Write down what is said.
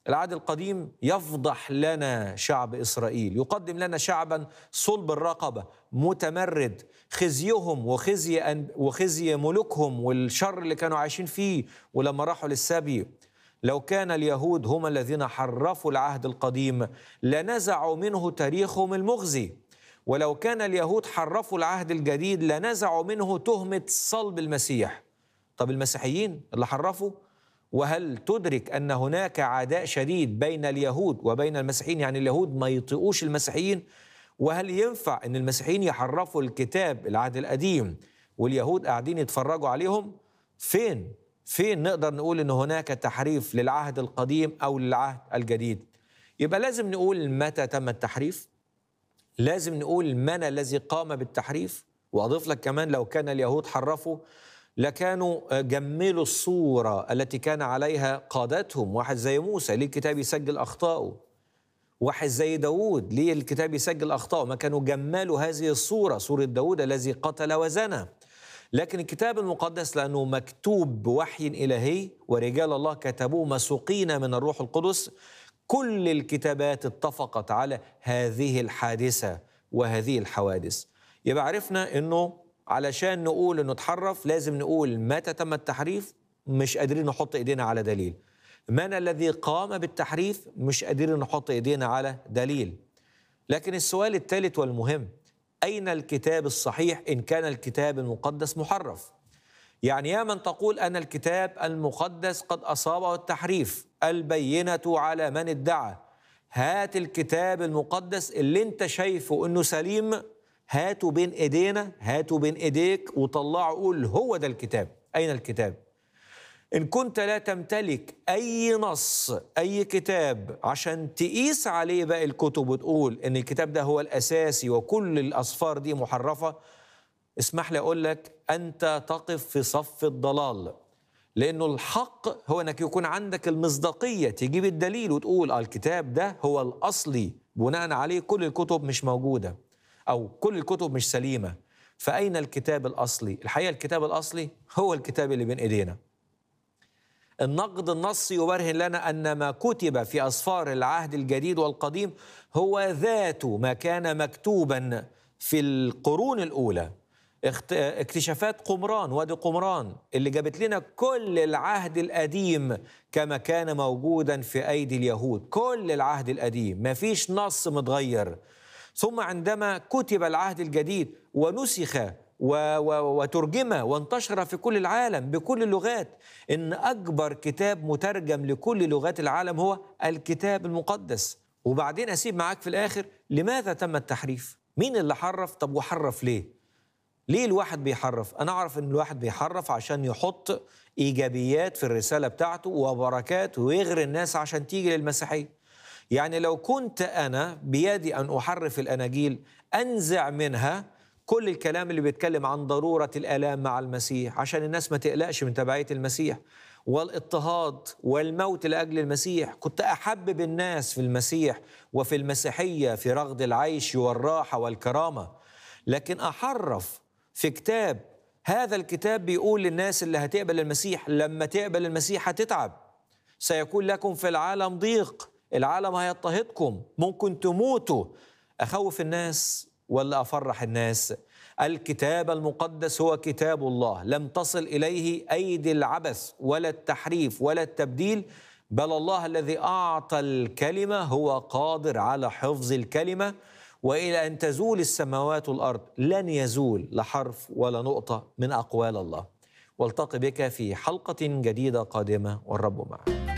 العهد القديم يفضح لنا شعب اسرائيل يقدم لنا شعبا صلب الرقبه متمرد خزيهم وخزي أن وخزي ملوكهم والشر اللي كانوا عايشين فيه ولما راحوا للسبي لو كان اليهود هم الذين حرفوا العهد القديم لنزعوا منه تاريخهم المخزي ولو كان اليهود حرفوا العهد الجديد لنزعوا منه تهمه صلب المسيح طب المسيحيين اللي حرفوا وهل تدرك ان هناك عداء شديد بين اليهود وبين المسيحيين يعني اليهود ما يطيقوش المسيحيين وهل ينفع ان المسيحيين يحرفوا الكتاب العهد القديم واليهود قاعدين يتفرجوا عليهم فين فين نقدر نقول ان هناك تحريف للعهد القديم او للعهد الجديد يبقى لازم نقول متى تم التحريف لازم نقول من الذي قام بالتحريف واضيف لك كمان لو كان اليهود حرفوا لكانوا جملوا الصورة التي كان عليها قادتهم واحد زي موسى ليه الكتاب يسجل أخطائه واحد زي داود ليه الكتاب يسجل أخطائه ما كانوا جملوا هذه الصورة صورة داود الذي قتل وزنى لكن الكتاب المقدس لأنه مكتوب بوحي إلهي ورجال الله كتبوه مسوقين من الروح القدس كل الكتابات اتفقت على هذه الحادثة وهذه الحوادث يبقى عرفنا أنه علشان نقول انه اتحرف لازم نقول متى تم التحريف مش قادرين نحط ايدينا على دليل من الذي قام بالتحريف مش قادرين نحط ايدينا على دليل لكن السؤال الثالث والمهم اين الكتاب الصحيح ان كان الكتاب المقدس محرف يعني يا من تقول ان الكتاب المقدس قد اصابه التحريف البينه على من ادعى هات الكتاب المقدس اللي انت شايفه انه سليم هاتوا بين ايدينا هاتوا بين ايديك وطلعوا قول هو ده الكتاب اين الكتاب ان كنت لا تمتلك اي نص اي كتاب عشان تقيس عليه باقي الكتب وتقول ان الكتاب ده هو الاساسي وكل الاصفار دي محرفه اسمح لي اقول لك انت تقف في صف الضلال لانه الحق هو انك يكون عندك المصداقيه تجيب الدليل وتقول اه الكتاب ده هو الاصلي بناء عليه كل الكتب مش موجوده او كل الكتب مش سليمه فاين الكتاب الاصلي الحقيقه الكتاب الاصلي هو الكتاب اللي بين ايدينا النقد النصي يبرهن لنا ان ما كتب في اسفار العهد الجديد والقديم هو ذات ما كان مكتوبا في القرون الاولى اكتشافات قمران وادي قمران اللي جابت لنا كل العهد القديم كما كان موجودا في ايدي اليهود كل العهد القديم ما فيش نص متغير ثم عندما كتب العهد الجديد ونسخ و و وترجم وانتشر في كل العالم بكل اللغات ان اكبر كتاب مترجم لكل لغات العالم هو الكتاب المقدس وبعدين اسيب معاك في الاخر لماذا تم التحريف مين اللي حرف طب وحرف ليه ليه الواحد بيحرف انا اعرف ان الواحد بيحرف عشان يحط ايجابيات في الرساله بتاعته وبركات ويغري الناس عشان تيجي للمسيحيه يعني لو كنت انا بيدي ان احرف الاناجيل انزع منها كل الكلام اللي بيتكلم عن ضروره الالام مع المسيح عشان الناس ما تقلقش من تبعيه المسيح والاضطهاد والموت لاجل المسيح كنت احبب الناس في المسيح وفي المسيحيه في رغد العيش والراحه والكرامه لكن احرف في كتاب هذا الكتاب بيقول للناس اللي هتقبل المسيح لما تقبل المسيح هتتعب سيكون لكم في العالم ضيق العالم هيضطهدكم ممكن تموتوا اخوف الناس ولا افرح الناس الكتاب المقدس هو كتاب الله لم تصل اليه ايدي العبث ولا التحريف ولا التبديل بل الله الذي اعطى الكلمه هو قادر على حفظ الكلمه والى ان تزول السماوات والارض لن يزول لحرف ولا نقطه من اقوال الله والتقي بك في حلقه جديده قادمه والرب معك